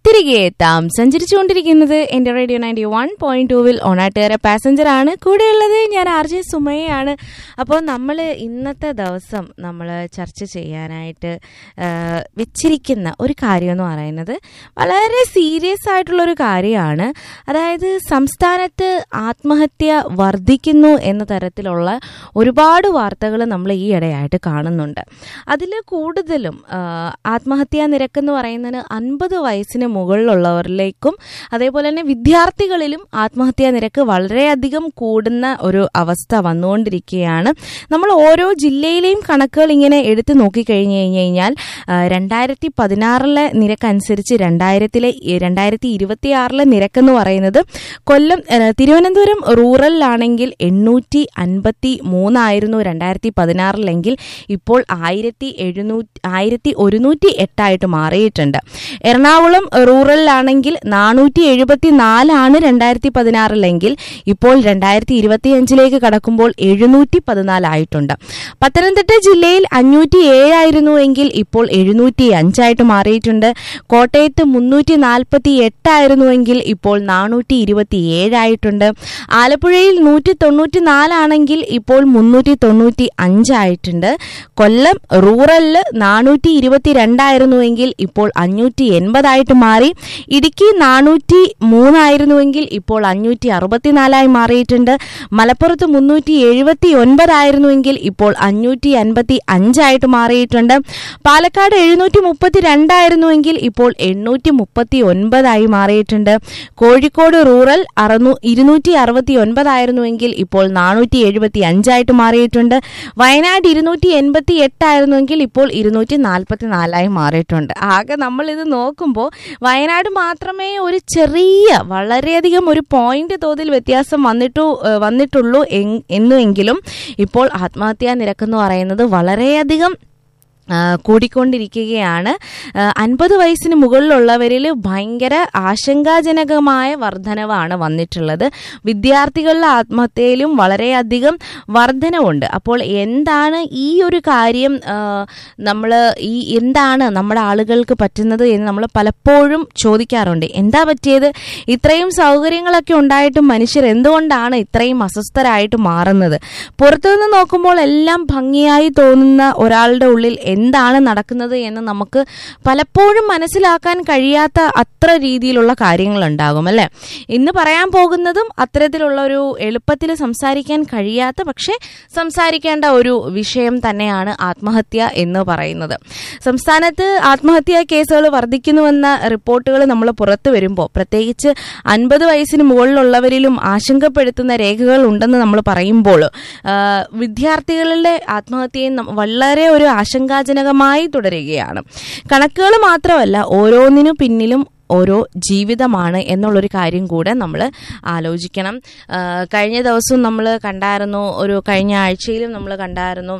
തിരികെ എത്താം സഞ്ചരിച്ചുകൊണ്ടിരിക്കുന്നത് എന്റെ റേഡിയോ നയൻറ്റി വൺ പോയിന്റ് ടൂവിൽ ഓണാട്ടുകാര പാസഞ്ചർ ആണ് കൂടെയുള്ളത് ഞാൻ ആർ ജെ സുമയാണ് അപ്പോൾ നമ്മൾ ഇന്നത്തെ ദിവസം നമ്മൾ ചർച്ച ചെയ്യാനായിട്ട് ആ, വെച്ചിരിക്കുന്ന ഒരു കാര്യം എന്ന് പറയുന്നത് വളരെ സീരിയസ് ആയിട്ടുള്ള ഒരു കാര്യമാണ് അതായത് സംസ്ഥാനത്ത് ആത്മഹത്യ വർദ്ധിക്കുന്നു എന്ന തരത്തിലുള്ള ഒരുപാട് വാർത്തകൾ നമ്മൾ ഈ ഇടയായിട്ട് കാണുന്നുണ്ട് അതിൽ കൂടുതലും ആ, ആത്മഹത്യാ നിരക്ക് എന്ന് പറയുന്നത് അൻപത് വയസ്സിന് മുകളിലുള്ളവരിലേക്കും അതേപോലെ തന്നെ വിദ്യാർത്ഥികളിലും ആത്മഹത്യാ നിരക്ക് വളരെയധികം കൂടുന്ന ഒരു അവസ്ഥ വന്നുകൊണ്ടിരിക്കുകയാണ് നമ്മൾ ഓരോ ജില്ലയിലെയും കണക്കുകൾ ഇങ്ങനെ എടുത്തു നോക്കിക്കഴിഞ്ഞു കഴിഞ്ഞു കഴിഞ്ഞാൽ ആ, രണ്ടായിരത്തി പതിനാറിലെ നിരക്കനുസരിച്ച് രണ്ടായിരത്തിലെ രണ്ടായിരത്തി ഇരുപത്തി ആറിലെ നിരക്കെന്ന് പറയുന്നത് കൊല്ലം ആ, തിരുവനന്തപുരം റൂറലിലാണെങ്കിൽ എണ്ണൂറ്റി അൻപത്തി മൂന്നായിരുന്നു രണ്ടായിരത്തി പതിനാറിലെങ്കിൽ ഇപ്പോൾ ആയിരത്തി എഴുന്നൂറ്റി ആയിരത്തി ഒരുന്നൂറ്റി എട്ടായിട്ട് മാറിയിട്ടുണ്ട് എറണാകുളം റൂറലിലാണെങ്കിൽ നാനൂറ്റി എഴുപത്തി നാലാണ് രണ്ടായിരത്തി പതിനാറിലെങ്കിൽ ഇപ്പോൾ രണ്ടായിരത്തി ഇരുപത്തി അഞ്ചിലേക്ക് കടക്കുമ്പോൾ എഴുന്നൂറ്റി പതിനാലായിട്ടുണ്ട് പത്തനംതിട്ട ജില്ലയിൽ അഞ്ഞൂറ്റി ഏഴായിരുന്നു എങ്കിൽ ഇപ്പോൾ എഴുന്നൂറ്റി അഞ്ചായിട്ട് മാറിയിട്ടുണ്ട് കോട്ടയത്ത് മുന്നൂറ്റി നാൽപ്പത്തി എട്ടായിരുന്നുവെങ്കിൽ ഇപ്പോൾ നാനൂറ്റി ഇരുപത്തി ഏഴായിട്ടുണ്ട് ആലപ്പുഴയിൽ നൂറ്റി തൊണ്ണൂറ്റി നാലാണെങ്കിൽ ഇപ്പോൾ മുന്നൂറ്റി തൊണ്ണൂറ്റി അഞ്ചായിട്ടുണ്ട് കൊല്ലം റൂറലിൽ നാനൂറ്റി ഇരുപത്തി രണ്ടായിരുന്നുവെങ്കിൽ ഇപ്പോൾ അഞ്ഞൂറ്റി എൺപതായിട്ട് മാറി ഇടുക്കി നാനൂറ്റി മൂന്നായിരുന്നുവെങ്കിൽ ഇപ്പോൾ അഞ്ഞൂറ്റി അറുപത്തിനാലായി മാറിയിട്ടുണ്ട് മലപ്പുറത്ത് മുന്നൂറ്റി എഴുപത്തി ഒൻപതായിരുന്നുവെങ്കിൽ ഇപ്പോൾ അഞ്ഞൂറ്റി അൻപത്തി അഞ്ചായിട്ട് മാറിയിട്ടുണ്ട് പാലക്കാട് എഴുന്നൂറ്റി മുപ്പത്തി രണ്ടായിരുന്നുവെങ്കിൽ ഇപ്പോൾ എണ്ണൂറ്റി മുപ്പത്തി ഒൻപതായി മാറിയിട്ടുണ്ട് കോഴിക്കോട് റൂറൽ അറുന്നൂ ഇരുന്നൂറ്റി അറുപത്തി ഒൻപതായിരുന്നുവെങ്കിൽ ഇപ്പോൾ നാനൂറ്റി എഴുപത്തി അഞ്ചായിട്ട് മാറിയിട്ടുണ്ട് വയനാട് ഇരുന്നൂറ്റി എൺപത്തി എട്ടായിരുന്നുവെങ്കിൽ ഇപ്പോൾ ഇരുന്നൂറ്റി നാൽപ്പത്തി നാലായി മാറിയിട്ടുണ്ട് ആകെ നമ്മൾ ഇത് നോക്കുമ്പോൾ വയനാട് മാത്രമേ ഒരു ചെറിയ വളരെയധികം ഒരു പോയിന്റ് തോതിൽ വ്യത്യാസം വന്നിട്ടു ഏഹ് വന്നിട്ടുള്ളൂ എങ്- എന്നുവെങ്കിലും ഇപ്പോൾ ആത്മഹത്യാ നിരക്കെന്ന് പറയുന്നത് വളരെയധികം ആ, കൂടിക്കൊണ്ടിരിക്കുകയാണ് അൻപത് വയസ്സിന് മുകളിലുള്ളവരിൽ ഭയങ്കര ആശങ്കാജനകമായ വർധനവാണ് വന്നിട്ടുള്ളത് വിദ്യാർത്ഥികളുടെ ആത്മഹത്യയിലും വളരെയധികം വർധനവുണ്ട് അപ്പോൾ എന്താണ് ഈ ഒരു കാര്യം നമ്മൾ ഈ എന്താണ് നമ്മുടെ ആളുകൾക്ക് പറ്റുന്നത് എന്ന് നമ്മൾ പലപ്പോഴും ചോദിക്കാറുണ്ട് എന്താ പറ്റിയത് ഇത്രയും സൗകര്യങ്ങളൊക്കെ ഉണ്ടായിട്ടും മനുഷ്യർ എന്തുകൊണ്ടാണ് ഇത്രയും അസ്വസ്ഥരായിട്ട് മാറുന്നത് പുറത്തുനിന്ന് നോക്കുമ്പോൾ എല്ലാം ഭംഗിയായി തോന്നുന്ന ഒരാളുടെ ഉള്ളിൽ എന്താണ് നടക്കുന്നത് എന്ന് നമുക്ക് പലപ്പോഴും മനസ്സിലാക്കാൻ കഴിയാത്ത അത്ര രീതിയിലുള്ള കാര്യങ്ങളുണ്ടാകും അല്ലെ ഇന്ന് പറയാൻ പോകുന്നതും അത്തരത്തിലുള്ള ഒരു എളുപ്പത്തിൽ സംസാരിക്കാൻ കഴിയാത്ത പക്ഷേ സംസാരിക്കേണ്ട ഒരു വിഷയം തന്നെയാണ് ആത്മഹത്യ എന്ന് പറയുന്നത് സംസ്ഥാനത്ത് ആത്മഹത്യാ കേസുകൾ വർദ്ധിക്കുന്നുവെന്ന റിപ്പോർട്ടുകൾ നമ്മൾ പുറത്തു വരുമ്പോൾ പ്രത്യേകിച്ച് അൻപത് വയസ്സിന് മുകളിലുള്ളവരിലും ആശങ്കപ്പെടുത്തുന്ന രേഖകൾ ഉണ്ടെന്ന് നമ്മൾ പറയുമ്പോൾ ആ, വിദ്യാർത്ഥികളുടെ ആത്മഹത്യയും നം- വളരെ ഒരു ആശങ്കാജനകമായി തുടരുകയാണ് കണക്കുകൾ മാത്രമല്ല ഓരോന്നിനു പിന്നിലും ഓരോ ജീവിതമാണ് എന്നുള്ളൊരു കാര്യം കൂടെ നമ്മൾ ആലോചിക്കണം ആ, കഴിഞ്ഞ ദിവസവും നമ്മൾ കണ്ടായിരുന്നു ഒരു കഴിഞ്ഞ ആഴ്ചയിലും നമ്മൾ കണ്ടായിരുന്നു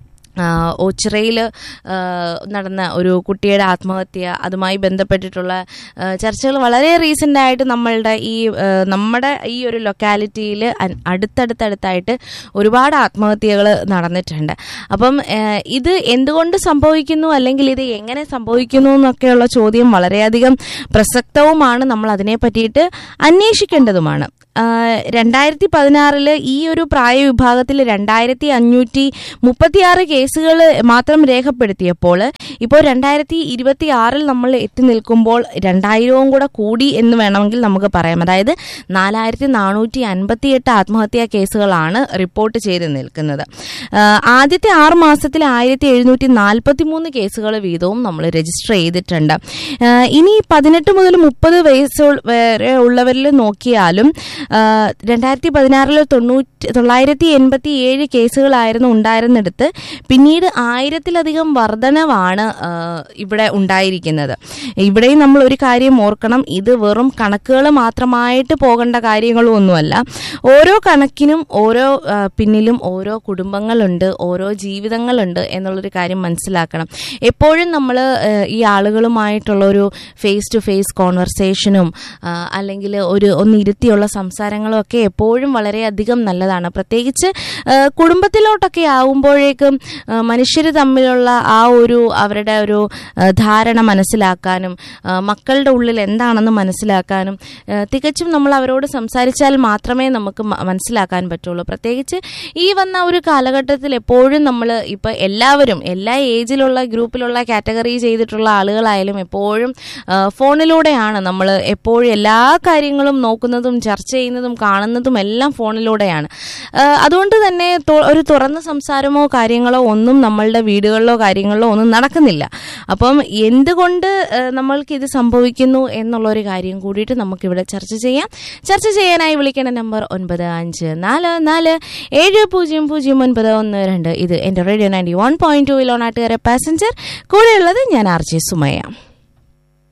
ഓച്ചിറയിൽ നടന്ന ഒരു കുട്ടിയുടെ ആത്മഹത്യ അതുമായി ബന്ധപ്പെട്ടിട്ടുള്ള ചർച്ചകൾ വളരെ റീസെൻ്റ് ആയിട്ട് നമ്മളുടെ ഈ ആ, നമ്മുടെ ഈ ഒരു ലൊക്കാലിറ്റിയിൽ അടുത്തടുത്തടുത്തായിട്ട് ഒരുപാട് ആത്മഹത്യകൾ നടന്നിട്ടുണ്ട് അപ്പം ആ, ഇത് എന്തുകൊണ്ട് സംഭവിക്കുന്നു അല്ലെങ്കിൽ ഇത് എങ്ങനെ സംഭവിക്കുന്നു എന്നൊക്കെയുള്ള ചോദ്യം വളരെയധികം പ്രസക്തവുമാണ് നമ്മൾ അതിനെ പറ്റിയിട്ട് അന്വേഷിക്കേണ്ടതുമാണ് രണ്ടായിരത്തി പതിനാറില് ഈ ഒരു പ്രായ വിഭാഗത്തിൽ രണ്ടായിരത്തി അഞ്ഞൂറ്റി മുപ്പത്തിയാറ് കേസുകൾ മാത്രം രേഖപ്പെടുത്തിയപ്പോൾ ഇപ്പോൾ രണ്ടായിരത്തി ഇരുപത്തി ആറിൽ നമ്മൾ എത്തി നിൽക്കുമ്പോൾ രണ്ടായിരവും കൂടെ കൂടി എന്ന് വേണമെങ്കിൽ നമുക്ക് പറയാം അതായത് നാലായിരത്തി നാനൂറ്റി അൻപത്തി എട്ട് ആത്മഹത്യാ കേസുകളാണ് റിപ്പോർട്ട് ചെയ്ത് നിൽക്കുന്നത് ആ, ആദ്യത്തെ ആറ് മാസത്തിൽ ആയിരത്തി എഴുന്നൂറ്റി നാൽപ്പത്തി മൂന്ന് കേസുകൾ വീതവും നമ്മൾ രജിസ്റ്റർ ചെയ്തിട്ടുണ്ട് ആ, ഇനി പതിനെട്ട് മുതൽ മുപ്പത് വയസ്സ് വരെ ഉള്ളവരിൽ നോക്കിയാലും രണ്ടായിരത്തി പതിനാറിൽ തൊണ്ണൂറ്റി തൊള്ളായിരത്തി എൺപത്തി ഏഴ് കേസുകളായിരുന്നു ഉണ്ടായിരുന്നിടത്ത് പിന്നീട് ആയിരത്തിലധികം വർധനവാണ് ആ, ഇവിടെ ഉണ്ടായിരിക്കുന്നത് ഇവിടെയും നമ്മൾ ഒരു കാര്യം ഓർക്കണം ഇത് വെറും കണക്കുകൾ മാത്രമായിട്ട് പോകേണ്ട കാര്യങ്ങളും ഒന്നുമല്ല ഓരോ കണക്കിനും ഓരോ ആ, പിന്നിലും ഓരോ കുടുംബങ്ങളുണ്ട് ഓരോ ജീവിതങ്ങളുണ്ട് എന്നുള്ളൊരു കാര്യം മനസ്സിലാക്കണം എപ്പോഴും നമ്മൾ ഈ ആളുകളുമായിട്ടുള്ള ഒരു ഫേസ് ടു ഫേസ് കോൺവെർസേഷനും അല്ലെങ്കിൽ ഒരു ഒന്ന് ഇരുത്തിയുള്ള സംസാരം സംസാരങ്ങളും ഒക്കെ എപ്പോഴും വളരെയധികം നല്ലതാണ് പ്രത്യേകിച്ച് ആ, കുടുംബത്തിലോട്ടൊക്കെ ആവുമ്പോഴേക്കും മനുഷ്യർ തമ്മിലുള്ള ആ ഒരു അവരുടെ ഒരു ആ, ധാരണ മനസ്സിലാക്കാനും ആ, മക്കളുടെ ഉള്ളിൽ എന്താണെന്ന് മനസ്സിലാക്കാനും ആ, തികച്ചും നമ്മൾ അവരോട് സംസാരിച്ചാൽ മാത്രമേ നമുക്ക് മ- മനസ്സിലാക്കാൻ പറ്റുള്ളൂ പ്രത്യേകിച്ച് ഈ വന്ന ഒരു കാലഘട്ടത്തിൽ എപ്പോഴും നമ്മൾ ഇപ്പോൾ എല്ലാവരും എല്ലാ ഏജിലുള്ള ഗ്രൂപ്പിലുള്ള കാറ്റഗറി ചെയ്തിട്ടുള്ള ആളുകളായാലും എപ്പോഴും ആ, ഫോണിലൂടെയാണ് നമ്മൾ എപ്പോഴും എല്ലാ കാര്യങ്ങളും നോക്കുന്നതും ചർച്ച ചെയ്യുന്നതും കാണുന്നതും എല്ലാം ഫോണിലൂടെയാണ് ആ, അതുകൊണ്ട് തന്നെ തു- ഒരു തുറന്ന സംസാരമോ കാര്യങ്ങളോ ഒന്നും നമ്മളുടെ വീടുകളിലോ കാര്യങ്ങളിലോ ഒന്നും നടക്കുന്നില്ല അപ്പം എന്തുകൊണ്ട് ആ, നമ്മൾക്ക് ഇത് സംഭവിക്കുന്നു എന്നുള്ളൊരു കാര്യം കൂടിയിട്ട് നമുക്കിവിടെ ചർച്ച ചെയ്യാം ചർച്ച ചെയ്യാനായി വിളിക്കേണ്ട നമ്പർ ഒൻപത് അഞ്ച് നാല് നാല് ഏഴ് പൂജ്യം പൂജ്യം ഒൻപത് ഒന്ന് രണ്ട് ഇത് എൻ്റെ radio ninety one point two ഇലോണാട്ടുകാരെ പാസഞ്ചർ കൂടെയുള്ളത് ഞാൻ ആർ ജെ സുമയ്യ